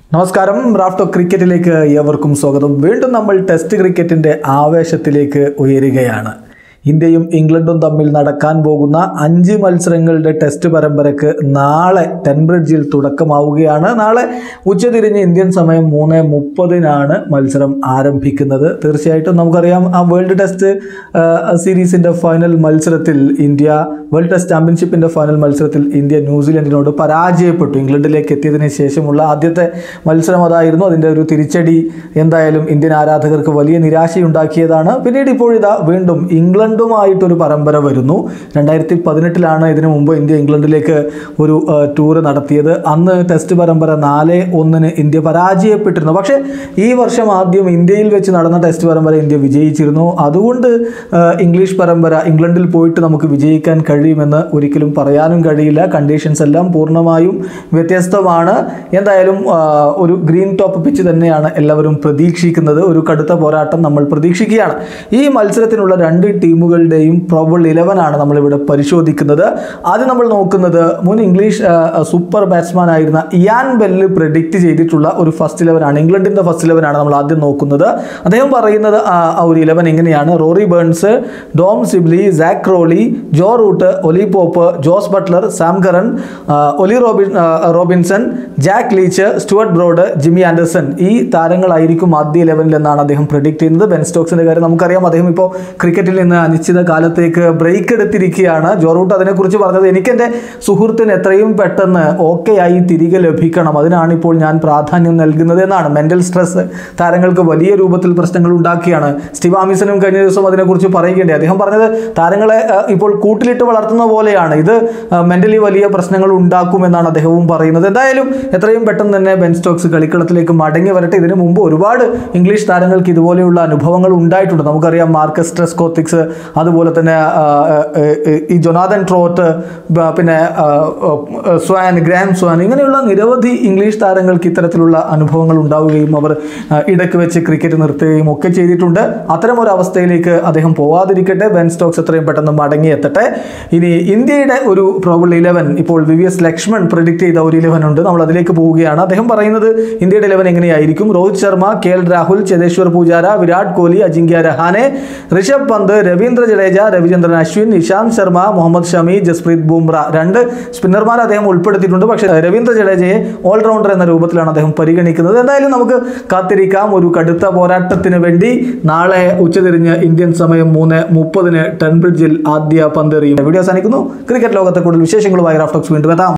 നമസ്കാരം റാഫ്റ്റോ ക്രിക്കറ്റിലേക്ക് ഏവർക്കും സ്വാഗതം വീണ്ടും നമ്മൾ ടെസ്റ്റ് ക്രിക്കറ്റിന്റെ ആവേശത്തിലേക്ക് ഉയരുകയാണ് ഇന്ത്യയും ഇംഗ്ലണ്ടും തമ്മിൽ നടക്കാൻ പോകുന്ന അഞ്ച് മത്സരങ്ങളുടെ ടെസ്റ്റ് പരമ്പരക്ക് നാളെ ടെൻബ്രിഡ്ജിൽ തുടക്കമാവുകയാണ് നാളെ ഉച്ചതിരിഞ്ഞ് ഇന്ത്യൻ സമയം മൂന്ന് മുപ്പതിനാണ് മത്സരം ആരംഭിക്കുന്നത് തീർച്ചയായിട്ടും നമുക്കറിയാം ആ വേൾഡ് ടെസ്റ്റ് ആ, സീരീസിന്റെ ഫൈനൽ മത്സരത്തിൽ ഇന്ത്യ വേൾഡ് ടെസ്റ്റ് ചാമ്പ്യൻഷിപ്പിന്റെ ഫൈനൽ മത്സരത്തിൽ ഇന്ത്യ ന്യൂസിലൻഡിനോട് പരാജയപ്പെട്ടു ഇംഗ്ലണ്ടിലേക്ക് എത്തിയതിന് ശേഷമുള്ള ആദ്യത്തെ മത്സരം അതായിരുന്നു അതിൻ്റെ ഒരു തിരിച്ചടി എന്തായാലും ഇന്ത്യൻ ആരാധകർക്ക് വലിയ നിരാശയുണ്ടാക്കിയതാണ് പിന്നീട് ഇപ്പോഴിതാ വീണ്ടും ഇംഗ്ലണ്ടുമായിട്ടൊരു പരമ്പര വരുന്നു രണ്ടായിരത്തി പതിനെട്ടിലാണ് ഇതിനു മുമ്പ് ഇന്ത്യ ഇംഗ്ലണ്ടിലേക്ക് ഒരു ടൂർ നടത്തിയത് അന്ന് ടെസ്റ്റ് പരമ്പര നാല് ഒന്നിന് ഇന്ത്യ പരാജയപ്പെട്ടിരുന്നു പക്ഷേ ഈ വർഷം ആദ്യം ഇന്ത്യയിൽ വെച്ച് നടന്ന ടെസ്റ്റ് പരമ്പര ഇന്ത്യ വിജയിച്ചിരുന്നു അതുകൊണ്ട് ആ, ഇംഗ്ലീഷ് പരമ്പര ഇംഗ്ലണ്ടിൽ പോയിട്ട് നമുക്ക് വിജയിക്കാൻ കഴിയുമെന്ന് ഒരിക്കലും പറയാനും കഴിയില്ല കണ്ടീഷൻസ് എല്ലാം പൂർണ്ണമായും വ്യത്യസ്തമാണ് എന്തായാലും ആ, ഒരു ഗ്രീൻ ടോപ്പ് പിച്ച് തന്നെയാണ് എല്ലാവരും പ്രതീക്ഷിക്കുന്നത് ഒരു കടുത്ത പോരാട്ടം നമ്മൾ പ്രതീക്ഷിക്കുകയാണ് ഈ മത്സരത്തിനുള്ള രണ്ട് ടീമുകളുടെയും പ്രോബിൾ ഇലവൻ ആണ് നമ്മളിവിടെ പരിശോധിക്കുന്നത് ആദ്യം നമ്മൾ നോക്കുന്നത് മുൻ ഇംഗ്ലീഷ് ആ, സൂപ്പർ ബാറ്റ്സ്മാൻ ആയിരുന്ന ഇയാൻ ബെല്ല് പ്രെഡിക്റ്റ് ചെയ്തിട്ടുള്ള ഒരു ഫസ്റ്റ് ഇലവൻ ആണ് ഇംഗ്ലണ്ടിന്റെ ഫസ്റ്റ് ഇലവൻ ആണ് നമ്മൾ ആദ്യം നോക്കുന്നത് അദ്ദേഹം പറയുന്നത് ആ ആ ഒരു ഇലവൻ എങ്ങനെയാണ് Rory Burns Dom Sibley Zak Crawley Joe Root Ollie Pope Jos Buttler Sam Curran ആ, ഒലി റോബിൻ ആ, Robinson Jack Leach Stuart Broad Jimmy Anderson ഈ താരങ്ങളായിരിക്കും ആദ്യ ഇലവനിൽ എന്നാണ് അദ്ദേഹം പ്രെഡിക്റ്റ് ചെയ്യുന്നത് ബെൻ സ്റ്റോക്സിന്റെ കാര്യം നമുക്കറിയാം അദ്ദേഹം ഇപ്പോൾ ക്രിക്കറ്റിൽ നിന്ന് അനിശ്ചിത കാലത്തേക്ക് ബ്രേക്ക് എടുത്തിരിക്കുകയാണ് ജോ റൂട്ട് അതിനെക്കുറിച്ച് പറഞ്ഞത് എനിക്ക് എൻ്റെ സുഹൃത്തിന് എത്രയും പെട്ടെന്ന് ഓക്കെ ആയി തിരികെ ലഭിക്കണം അതിനാണ് ഇപ്പോൾ ഞാൻ പ്രാധാന്യം നൽകുന്നത് എന്നാണ് മെന്റൽ സ്ട്രെസ് താരങ്ങൾക്ക് വലിയ രൂപത്തിൽ പ്രശ്നങ്ങൾ ഉണ്ടാക്കിയാണ് സ്റ്റീവ് ആമിസനും കഴിഞ്ഞ ദിവസം അതിനെക്കുറിച്ച് പറയുകയുണ്ടായി അദ്ദേഹം പറഞ്ഞത് താരങ്ങളെ ആ, ഇപ്പോൾ കൂട്ടിലിട്ട് വളർത്തുന്ന പോലെയാണ് ഇത് മെന്റലി വലിയ പ്രശ്നങ്ങൾ ഉണ്ടാക്കുമെന്നാണ് അദ്ദേഹവും പറയുന്നത് എന്തായാലും എത്രയും പെട്ടെന്ന് തന്നെ ബെൻ സ്റ്റോക്സ് കളിക്കളത്തിലേക്ക് മടങ്ങി വരട്ടെ ഇതിനു മുമ്പ് ഒരുപാട് ഇംഗ്ലീഷ് താരങ്ങൾക്ക് ഇതുപോലെയുള്ള അനുഭവങ്ങൾ ഉണ്ടായിട്ടുണ്ട് നമുക്കറിയാം മാർക്കസ് ട്രെസ്കോത്തിക്സ് അതുപോലെ തന്നെ ആ, ആ, ആ, ഈ ജൊനാഥൻ ട്രോട്ട് ബ- പിന്നെ ആ, ആ, സ്വാൻ ഗ്രാം സ്വാൻ ഇങ്ങനെയുള്ള നിരവധി ഇംഗ്ലീഷ് താരങ്ങൾക്ക് ഇത്തരത്തിലുള്ള അനുഭവങ്ങൾ ഉണ്ടാവുകയും അവർ ആ, ഇടയ്ക്ക് വെച്ച് ക്രിക്കറ്റ് നിർത്തുകയും ഒക്കെ ചെയ്തിട്ടുണ്ട് അത്തരം ഒരു അവസ്ഥയിലേക്ക് അദ്ദേഹം പോവാതിരിക്കട്ടെ ബെൻ സ്റ്റോക്സ് എത്രയും പെട്ടെന്ന് മടങ്ങി എത്തട്ടെ ഇനി ഇന്ത്യയുടെ ഒരു പ്രോബിൾ ഇലവൻ ഇപ്പോൾ V V S Laxman predict ചെയ്ത ഒരു ഇലവൻ ഉണ്ട് നമ്മൾ അതിലേക്ക് പോവുകയാണ് അദ്ദേഹം പറയുന്നത് ഇന്ത്യയുടെ ഇലവൻ എങ്ങനെയായിരിക്കും രോഹിത് ശർമ്മ കെ എൽ രാഹുൽ ചേതേശ്വർ പൂജാര വിരാട് കോഹ്ലി അജിങ്ക്യ രഹാനെ ഋഷഭ് പന്ത് രവീന്ദ്ര ജഡേജ രവിചന്ദ്രൻ അശ്വിൻ ഇഷാന്ത് ശർമ്മ മുഹമ്മദ് ഷമി ജസ്പ്രീത് ബുംറ രണ്ട് സ്പിന്നർമാർ അദ്ദേഹം ഉൾപ്പെടുത്തിയിട്ടുണ്ട് പക്ഷേ രവീന്ദ്ര ജഡേജയെ ഓൾറൗണ്ടർ എന്ന രൂപത്തിലാണ് അദ്ദേഹം പരിഗണിക്കുന്നത് എന്തായാലും നമുക്ക് കാത്തിരിക്കാം ഒരു കടുത്ത പോരാട്ടത്തിന് വേണ്ടി നാളെ ഉച്ചതിരിഞ്ഞ് ഇന്ത്യൻ സമയം മൂന്ന് മുപ്പതിന് ടെൻബ്രിഡ്ജിൽ ആദ്യ പന്തെറിയും വീഡിയോ അവസാനിക്കുന്നു ക്രിക്കറ്റ് ലോകത്തെ കൂടുതൽ വിശേഷങ്ങളുമായി റാഫ്റ്റോക്സ് വീണ്ടും എത്താം